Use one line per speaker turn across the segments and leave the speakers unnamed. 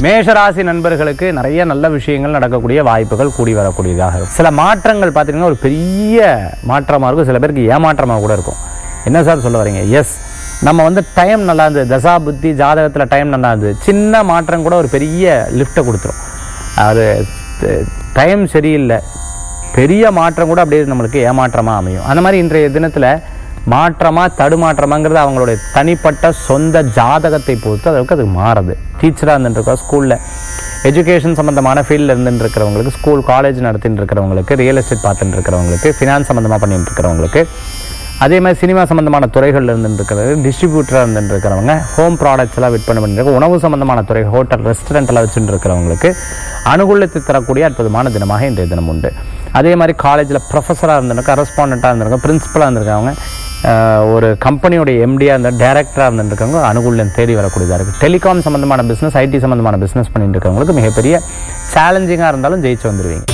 மேஷராசி நண்பர்களுக்கு நிறைய நல்ல விஷயங்கள் நடக்கக்கூடிய வாய்ப்புகள் கூடி வரக்கூடியதாக இருக்கும் சில மாற்றங்கள் பார்த்தீங்கன்னா ஒரு பெரிய மாற்றமாக இருக்கும் சில பேருக்கு ஏமாற்றமாக கூட இருக்கும் என்ன சார் சொல்ல வரீங்க எஸ் நம்ம வந்து டைம் நல்லா இருந்தது தசா புத்தி ஜாதகத்தில் டைம் நல்லா இருந்தது சின்ன மாற்றம் கூட ஒரு பெரிய லிஃப்ட்டை கொடுத்துரும் அது டைம் சரியில்லை பெரிய மாற்றம் கூட அப்படியே நம்மளுக்கு ஏமாற்றமாக அமையும் அந்த மாதிரி இன்றைய தினத்தில் மாற்றமா தடுமாற்றமாங்கிறது அவங்களுடைய தனிப்பட்ட சொந்த ஜாதகத்தை பொறுத்து அதற்கு அது மாறுது டீச்சராக இருந்துருக்கோம் ஸ்கூலில் எஜுகேஷன் சம்மந்தமான ஃபீல்டில் இருந்துட்டு இருக்கிறவங்களுக்கு ஸ்கூல் காலேஜ் நடத்திட்டு இருக்கிறவங்களுக்கு ரியல் எஸ்டேட் பார்த்துட்டு இருக்கிறவங்களுக்கு ஃபினான்ஸ் சம்மந்தமாக பண்ணிட்டு இருக்கிறவங்களுக்கு அதே மாதிரி சினிமா சம்மந்தமான துறைகளில் இருந்துட்டு இருக்கிறது டிஸ்ட்ரிபியூட்டராக இருந்துட்டு இருக்கிறவங்க ஹோம் ப்ராடக்ட்ஸ் எல்லாம் விற்பனை பண்ணிட்டு உணவு சம்மந்தமான துறை ஹோட்டல் ரெஸ்டாரண்ட் எல்லாம் வச்சுட்டு இருக்கிறவங்களுக்கு அனுகூலத்தை தரக்கூடிய அற்புதமான தினமாக இன்றைய தினம் உண்டு அதே மாதிரி காலேஜில் ப்ரொஃபஸராக இருந்திருக்க கரஸ்பாண்டாக இருந்திருக்காங்க பிரின்சிபலாக இருந்திருக்காங்க ஆஹ் ஒரு கம்பெனியோட எம்டியாக இருந்த டேரக்டராக இருந்துருக்காங்க அனுகூலம் தேடி வரக்கூடியதாக இருக்குது டெலிகாம் சம்மந்தமான பிஸ்னஸ் ஐடி சம்மந்தமான பிஸ்னஸ் பண்ணிட்டு இருக்கவங்களுக்கு மிகப்பெரிய சேலஞ்சிங்காக இருந்தாலும் ஜெயிச்சு வந்துடுவீங்க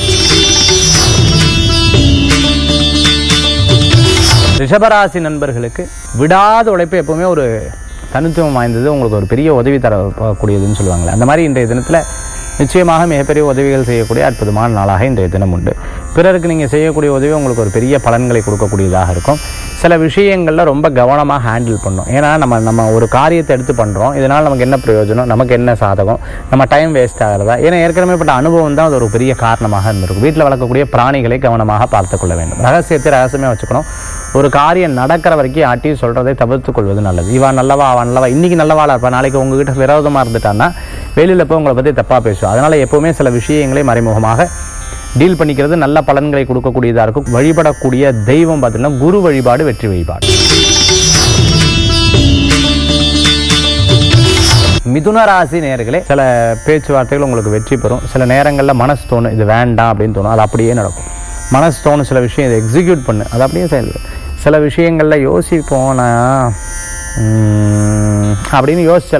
ரிஷபராசி நண்பர்களுக்கு விடாத உழைப்பு எப்பவுமே ஒரு தனித்துவம் வாய்ந்தது உங்களுக்கு ஒரு பெரிய உதவி தரக்கூடியதுன்னு சொல்லுவாங்களே அந்த மாதிரி இன்றைய தினத்தில் நிச்சயமாக மிகப்பெரிய உதவிகள் செய்யக்கூடிய அற்புதமான நாளாக இன்றைய தினம் உண்டு பிறருக்கு நீங்கள் செய்யக்கூடிய உதவி உங்களுக்கு ஒரு பெரிய பலன்களை கொடுக்கக்கூடியதாக இருக்கும் சில விஷயங்களில் ரொம்ப கவனமாக ஹேண்டில் பண்ணும் ஏன்னா நம்ம நம்ம ஒரு காரியத்தை எடுத்து பண்ணுறோம் இதனால் நமக்கு என்ன பிரயோஜனம் நமக்கு என்ன சாதகம் நம்ம டைம் வேஸ்ட் ஆகிறதா ஏன்னா ஏற்கனவே பட்ட அனுபவம் தான் அது ஒரு பெரிய காரணமாக இருந்திருக்கும் வீட்டில் வளர்க்கக்கூடிய பிராணிகளை கவனமாக பார்த்து கொள்ள வேண்டும் ரகசியத்தை ரகசியமே வச்சுக்கணும் ஒரு காரியம் நடக்கிற வரைக்கும் யார்ட்டையும் சொல்றதை தவிர்த்து கொள்வது நல்லது இவன் நல்லவா அவன் நல்லவா இன்னைக்கு நல்லவாளா இருப்பா நாளைக்கு உங்ககிட்ட விரோதமா இருந்துட்டான்னா வெளியில போய் உங்களை பத்தி தப்பா பேசுவோம் அதனால எப்பவுமே சில விஷயங்களை மறைமுகமாக டீல் பண்ணிக்கிறது நல்ல பலன்களை கொடுக்கக்கூடியதா இருக்கும் வழிபடக்கூடிய தெய்வம் பார்த்தீங்கன்னா குரு வழிபாடு வெற்றி வழிபாடு மிதுன ராசி நேர்களே சில பேச்சுவார்த்தைகள் உங்களுக்கு வெற்றி பெறும் சில நேரங்களில் மனசு தோணும் இது வேண்டாம் அப்படின்னு தோணும் அது அப்படியே நடக்கும் மனசு தோணும் சில விஷயம் இதை எக்ஸிக்யூட் பண்ணு அது அப்படியே செயல் சில விஷயங்களில் யோசிப்போம் நான் உம், அப்படின்னு யோசிச்ச